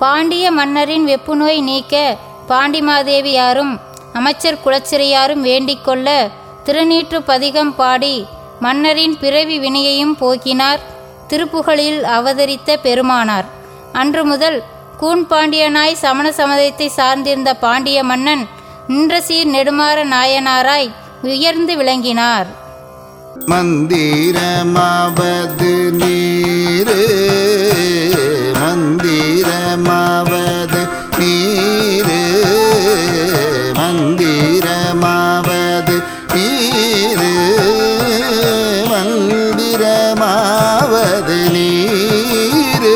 பாண்டிய மன்னரின் வெப்புநோய் நீக்க பாண்டிமாதேவியாரும் அமைச்சர் குலச்சிறையாரும் வேண்டிக் கொள்ள திருநீற்று பதிகம் பாடி மன்னரின் பிறவி வினையையும் போக்கினார் திருப்புகழில் அவதரித்த பெருமானார் அன்று முதல் கூன் பாண்டியனாய் சமண சமதத்தை சார்ந்திருந்த பாண்டிய மன்னன் நின்ற சீர் நெடுமாற நாயனாராய் உயர்ந்து விளங்கினார் மந்திரமாவது நீரு மந்திரமாவது நீரு மந்திரமாவது நீரு மந்திரமாவது நீரு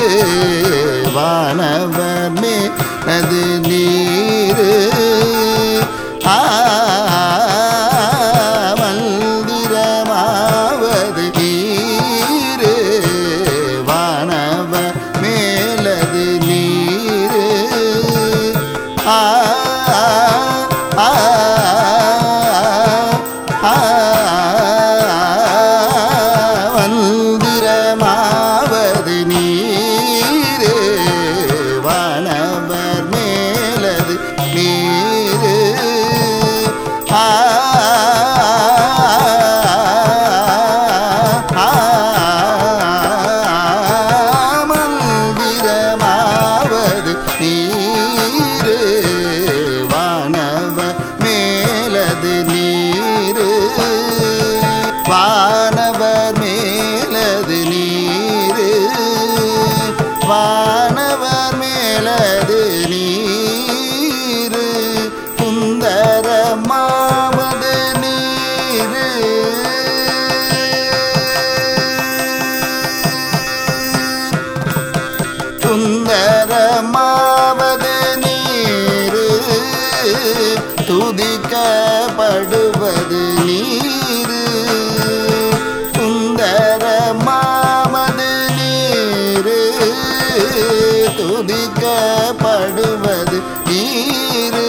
வானவர் மேலது நீரு ஆ மந்திரமாவது நீரு வானவ மேலது நீரு ஆ ஆ, ஆ, மந்திரமாவது நீரு வானவர் மேலது நீரு ஆ மந்திரமாவது நீரு வானவ மேலது நீரு வானவர் மேலது நீரு வானவர் மேலது நீரு சுந்தரமாவது நீரு சுந்தரமாவது நீரு துதிக்கப்படுவது நீரு சுந்தரமாவது நீரு துதிக்கப்படுவது நீரு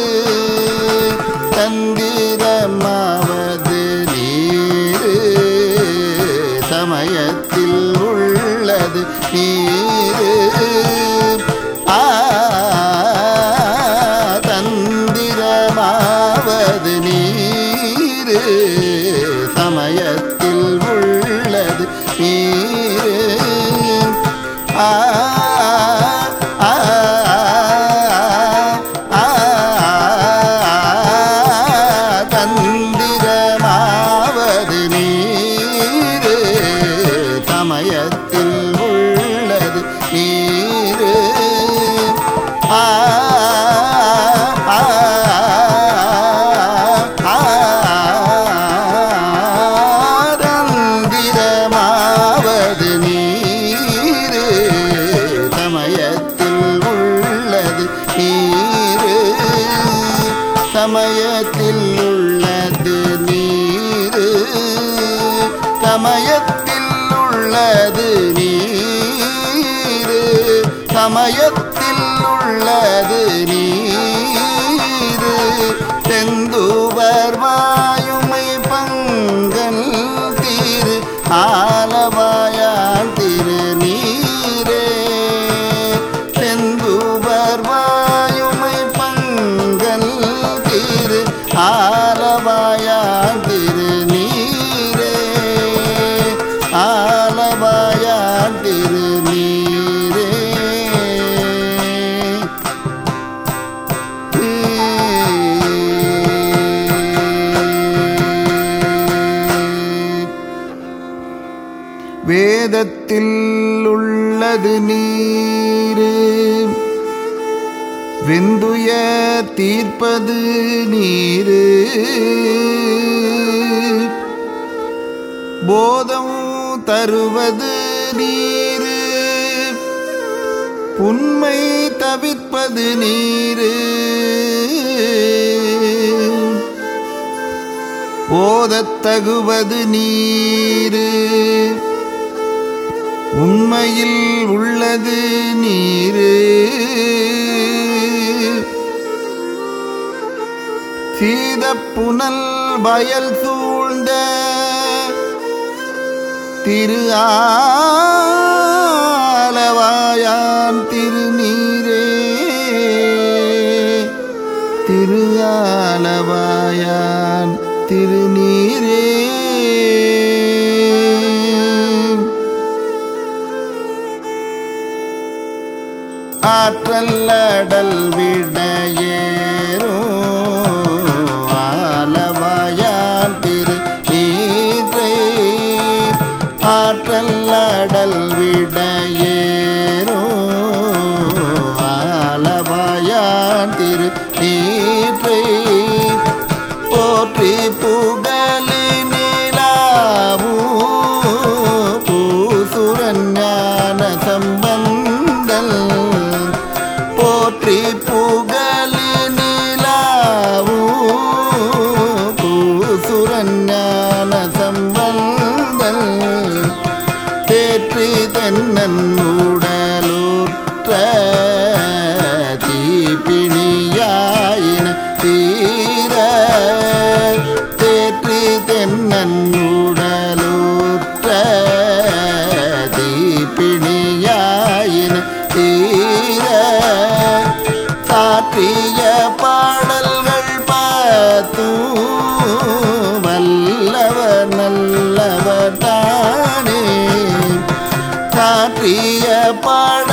தந்திரமாவது நீரு சமயத்தில் உள்ளது நீரு ஆ தந்திரமாவது நீரு சமயத்தில் உள்ளது நீரு ஆ ஆ, ஆ, தந்திரமாவது நீரு சமயத்தில் உள்ளது நீரு ஆ ஆ, ஆ, தந்திரமாவது நீரு சமயத்தில் உள்ளது நீரு சமயத்தில் உள்ளது நீரு சமயத்தில் உள்ளது நீரு சமயத்தில் உள்ளது நீரு செந்துவர் வாயுமை பங்கன் தீரு ஆலவாயான் திரு நீரே செந்துவர் வாயுமை பங்கன் திரு ஆலவாயான் திரு நீரே ஆலவாயான் திரு நீரே வேதத்தில் உள்ளது நீரு வெந்துய தீர்ப்பது நீரு போதம் தருவது நீரு உண்மை தவிர்ப்பது நீரு போதத்தகுவது நீரு உண்மையில் உள்ளது நீரு சீதப்புனல் வயல் சூழ்ந்த திரு ஆலவாயான் திருநீரே ஆலவாயான் திருநீரே ஆற்றல்லடல் விடையேறும் ஆலவாயான் திரு நீரை ஆற்றல்லடல் விடையேறும் ஆலவாயான் திரு நீரை போற்றி புகழி நிலாவும் பூசுரன் ஞான சம்பந்தல் போற்றி புகழி நிலாவும் பூசுரன் ஞான சம்பந்தல் தேற்றி தென்னன் உடலுற்ற தீப்பிணியாயின தீர தேற்றி தென்னன் உடலுற்ற தீப்பிணியாயின தீர சாற்றிய பாடல்கள் பார்த்தும் வல்லவர் நல்லவர் தானே சாற்றிய பாட